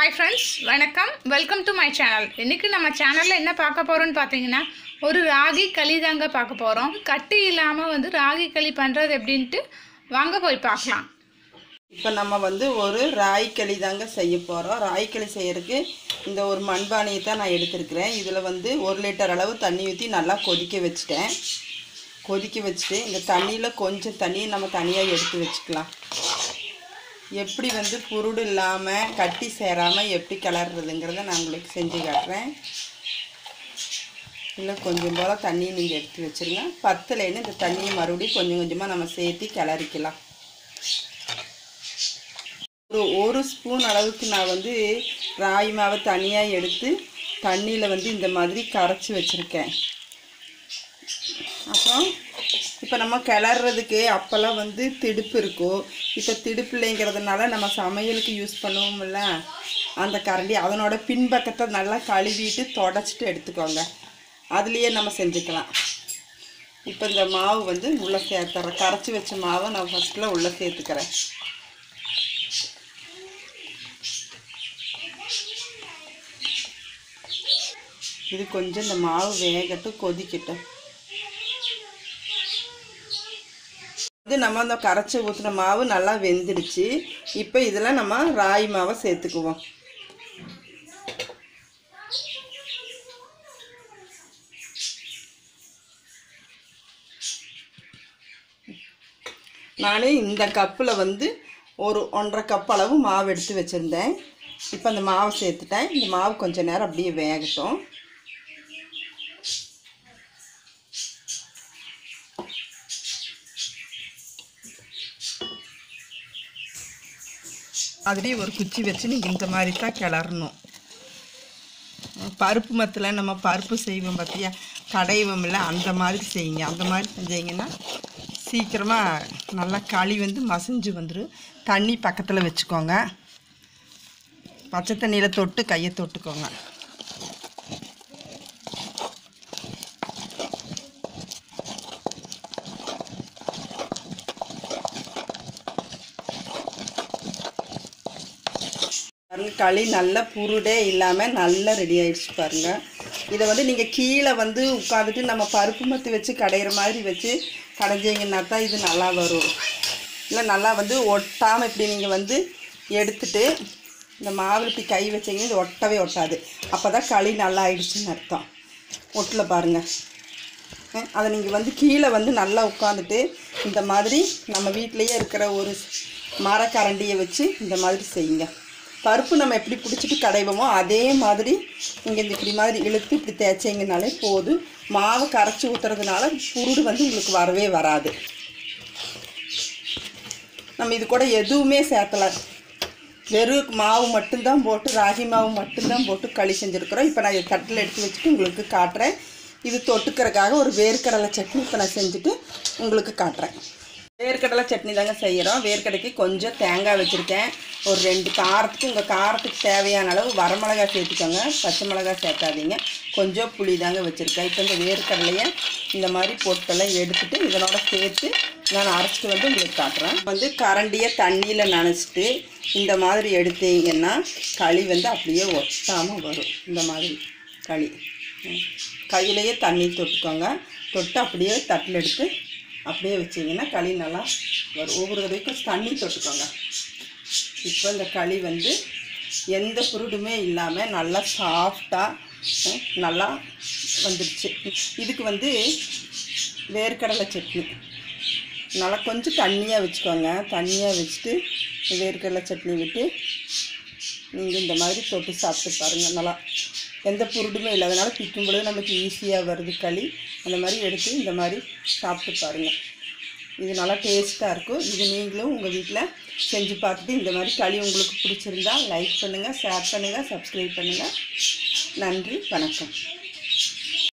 Hi friends வணக்கம் welcome to my channel இன்றைக்கி நம்ம சேனலில் என்ன பார்க்க போகிறோம்னு பார்த்தீங்கன்னா ஒரு ராகி களி தாங்க பார்க்க போகிறோம் கட்டி இல்லாமல் வந்து ராகி களி பண்ணுறது எப்படின்ட்டு வாங்க போய் பார்க்கலாம் இப்போ நம்ம வந்து ஒரு ராய்க்களி தாங்க செய்ய போகிறோம் ராய்க்களி செய்யறதுக்கு இந்த ஒரு மண்பானையை தான் நான் எடுத்திருக்கிறேன் இதில் வந்து ஒரு லிட்டர் அளவு தண்ணி ஊற்றி நல்லா கொதிக்க வச்சுட்டேன் கொதிக்க வச்சுட்டு இந்த தண்ணியில் கொஞ்சம் தண்ணியை நம்ம தனியாக எடுத்து வச்சுக்கலாம் எப்படி வந்து புருடு இல்லாமல் கட்டி சேராமல் எப்படி கிளறதுங்கிறத நான் உங்களுக்கு செஞ்சு காட்டுறேன் இல்லை கொஞ்சம் போல் தண்ணியை நீங்கள் எடுத்து வச்சுருங்க பத்துலேன்னு இந்த தண்ணியை மறுபடியும் கொஞ்சம் கொஞ்சமாக நம்ம சேர்த்து கிளறிக்கலாம் ஒரு ஒரு ஸ்பூன் அளவுக்கு நான் வந்து ராகி மாவை தனியாக எடுத்து தண்ணியில் வந்து இந்த மாதிரி கரைச்சி வச்சுருக்கேன் அப்புறம் இப்போ நம்ம கிளறதுக்கு அப்போல்லாம் வந்து திடுப்பு இருக்கும் இப்போ திடுப்பு இல்லைங்கிறதுனால நம்ம சமையலுக்கு யூஸ் பண்ணுவோம்ல அந்த கரண்டி அதனோட பின்பக்கத்தை நல்லா கழுவிட்டு தொடச்சிட்டு எடுத்துக்கோங்க அதுலேயே நம்ம செஞ்சுக்கலாம் இப்போ இந்த மாவு வந்து உள்ளே சேர்த்துறேன் கரைச்சி வச்ச மாவை நான் ஃபஸ்ட்டில் உள்ளே சேர்த்துக்கிறேன் இது கொஞ்சம் இந்த மாவு வேகட்டும் கொதிக்கட்டும் இது நம்ம அந்த கரைச்சி ஊற்றின மாவு நல்லா வெந்துடுச்சு இப்போ இதில் நம்ம ராகி மாவை சேர்த்துக்குவோம் நான் இந்த கப்பில் வந்து ஒரு ஒன்றரை கப் அளவு மாவு எடுத்து வச்சுருந்தேன் இப்போ அந்த மாவை சேர்த்துட்டேன் இந்த மாவு கொஞ்சம் நேரம் அப்படியே வேகட்டும் அதுலேயே ஒரு குச்சி வச்சு நீங்கள் இந்த மாதிரி தான் கிளறணும் பருப்பு மத்தில் நம்ம பருப்பு செய்வோம் பார்த்தியா கடைவோம்ல அந்த மாதிரி செய்யுங்க அந்த மாதிரி செஞ்சீங்கன்னா சீக்கிரமாக நல்லா களி வந்து மசிஞ்சு வந்துடும் தண்ணி பக்கத்தில் வச்சுக்கோங்க பச்சை தண்ணியில் தொட்டு கையை தொட்டுக்கோங்க பாருங்க களி நல்லா புருடே இல்லாமல் நல்லா ரெடி ஆயிடுச்சு பாருங்கள் இதை வந்து நீங்கள் கீழே வந்து உட்காந்துட்டு நம்ம பருப்பு மத்து வச்சு கடையிற மாதிரி வச்சு கடைஞ்சிங்கன்னா தான் இது நல்லா வரும் இல்லை நல்லா வந்து ஒட்டாமல் இப்படி நீங்கள் வந்து எடுத்துட்டு இந்த மாவில் இப்படி கை வச்சிங்கன்னா இது ஒட்டவே ஒட்டாது அப்போ தான் களி நல்லா ஆயிடுச்சுன்னு அர்த்தம் ஒட்டில் பாருங்கள் அஹ் அதை நீங்கள் வந்து கீழே வந்து நல்லா உட்காந்துட்டு இந்த மாதிரி நம்ம வீட்டிலையே இருக்கிற ஒரு மரக்கரண்டியை வச்சு இந்த மாதிரி செய்யுங்க பருப்பு நம்ம எப்படி பிடிச்சிட்டு கடைவோமோ அதே மாதிரி நீங்கள் இந்த இப்படி மாதிரி இழுத்து இப்படி தேய்ச்சிங்கனாலே போதும் மாவு கரைச்சி ஊற்றுறதுனால புருடு வந்து உங்களுக்கு வரவே வராது நம்ம இது கூட எதுவுமே சேர்த்தல வெறும் மாவு மட்டும்தான் போட்டு ராகி மாவு மட்டும்தான் போட்டு களி செஞ்சுருக்குறோம் இப்போ நான் இதை தட்டில் எடுத்து வச்சுட்டு உங்களுக்கு காட்டுறேன் இது தொட்டுக்கிறதுக்காக ஒரு வேர்க்கடலை சட்னி இப்போ நான் செஞ்சுட்டு உங்களுக்கு காட்டுறேன் வேர்க்கடலை சட்னி தாங்க செய்கிறோம் வேர்க்கடைக்கு கொஞ்சம் தேங்காய் வச்சுருக்கேன் ஒரு ரெண்டு காரத்துக்கு உங்கள் காரத்துக்கு தேவையான அளவு வரமிளகாய் சேர்த்துக்கோங்க பச்சை மிளகாய் சேர்க்காதீங்க கொஞ்சம் புளி தாங்க வச்சுருக்கேன் இப்போ இந்த வேர்க்கடலையை இந்த மாதிரி பொட்டெல்லாம் எடுத்துட்டு இதனோட சேர்த்து நான் அரைச்சிட்டு வந்து உங்களுக்கு காட்டுறேன் வந்து கரண்டியை தண்ணியில் நனைச்சிட்டு இந்த மாதிரி எடுத்தீங்கன்னா களி வந்து அப்படியே ஒட்டாமல் வரும் இந்த மாதிரி களி ம். கையிலேயே தண்ணி தொட்டுக்கோங்க தொட்டு அப்படியே தட்டில் எடுத்து அப்படியே வச்சிங்கன்னா களி நல்லா வரும் ஒவ்வொரு தடவைக்கும் தண்ணி தொட்டுக்கோங்க இப்போ இந்த களி வந்து எந்த புருடுமே இல்லாமல் நல்லா சாஃப்டாக நல்லா வந்துடுச்சு இதுக்கு வந்து வேர்க்கடலை சட்னி நல்லா கொஞ்சம் தண்ணியாக வச்சுக்கோங்க தண்ணியாக வச்சுட்டு வேர்க்கடலை சட்னி விட்டு நீங்கள் இந்த மாதிரி தொட்டு சாப்பிட்டு பாருங்கள் நல்லா எந்த புருடுமே இல்லாதனால பிக்கும் பொழுது நமக்கு ஈஸியாக வருது களி அந்த மாதிரி எடுத்து இந்த மாதிரி சாப்பிட்டு பாருங்கள் இது நல்லா டேஸ்ட்டாக இருக்கும் இது நீங்களும் உங்கள் வீட்டில் செஞ்சு பார்த்துட்டு இந்த மாதிரி களி உங்களுக்கு பிடிச்சிருந்தா லைக் பண்ணுங்கள் ஷேர் பண்ணுங்கள் சப்ஸ்கிரைப் பண்ணுங்கள் நன்றி வணக்கம்